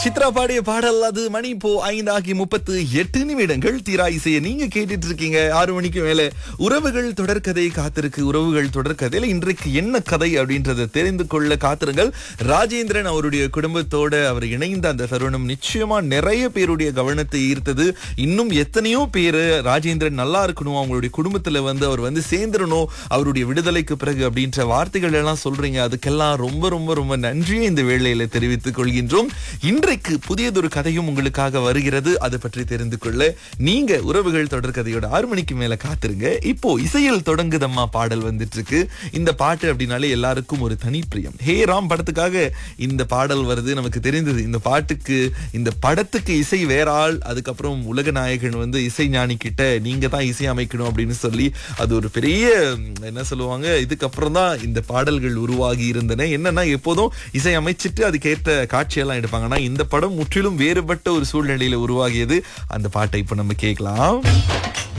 சித்ரா பாடிய பாடல் அது மணி இப்போ ஐந்தாகி முப்பத்து எட்டு நிமிடங்கள் தீரா இசையை நீங்க கேட்டுட்டு இருக்கீங்க ஆறு மணிக்கு மேல உறவுகள் தொடர்கதை காத்திருக்கு உறவுகள் தொடர்கதையில இன்றைக்கு என்ன கதை அப்படின்றத தெரிந்து கொள்ள காத்திருங்கள் ராஜேந்திரன் அவருடைய குடும்பத்தோட அவர் இணைந்த அந்த தருணம் நிச்சயமா நிறைய பேருடைய கவனத்தை ஈர்த்தது இன்னும் எத்தனையோ பேரு ராஜேந்திரன் நல்லா இருக்கணும் அவங்களுடைய குடும்பத்துல வந்து அவர் வந்து சேர்ந்துடணும் அவருடைய விடுதலைக்கு பிறகு அப்படின்ற வார்த்தைகள் எல்லாம் சொல்றீங்க அதுக்கெல்லாம் ரொம்ப ரொம்ப ரொம்ப நன்றியை இந்த வேளையில தெரிவித்துக் கொள்கின்றோம் இன்றைக்கு புதியதொரு கதையும் உங்களுக்காக வருகிறது அதை பற்றி தெரிந்து கொள்ள நீங்க உறவுகள் தொடர் கதையோட ஆறு மணிக்கு மேல காத்திருங்க இப்போ இசையில் தொடங்குதம்மா பாடல் வந்துட்டு இருக்கு இந்த பாட்டு அப்படின்னாலே எல்லாருக்கும் ஒரு தனி பிரியம் ஹே ராம் படத்துக்காக இந்த பாடல் வருது நமக்கு தெரிந்தது இந்த பாட்டுக்கு இந்த படத்துக்கு இசை வேற ஆள் அதுக்கப்புறம் உலக நாயகன் வந்து இசை ஞானி கிட்ட நீங்க தான் இசை அமைக்கணும் அப்படின்னு சொல்லி அது ஒரு பெரிய ம், என்ன சொல்லுவாங்க இதுக்கப்புறம் தான் இந்த பாடல்கள் உருவாகி இருந்தன என்னன்னா எப்போதும் இசை அமைச்சிட்டு அதுக்கேற்ற காட்சியெல்லாம் எடுப்பாங்க ஆனா இந்த படம் முற்றிலும் வேறுபட்ட ஒரு சூழ்நிலையில உருவாகியது அந்த பாட்டை இப்ப நம்ம கேட்கலாம்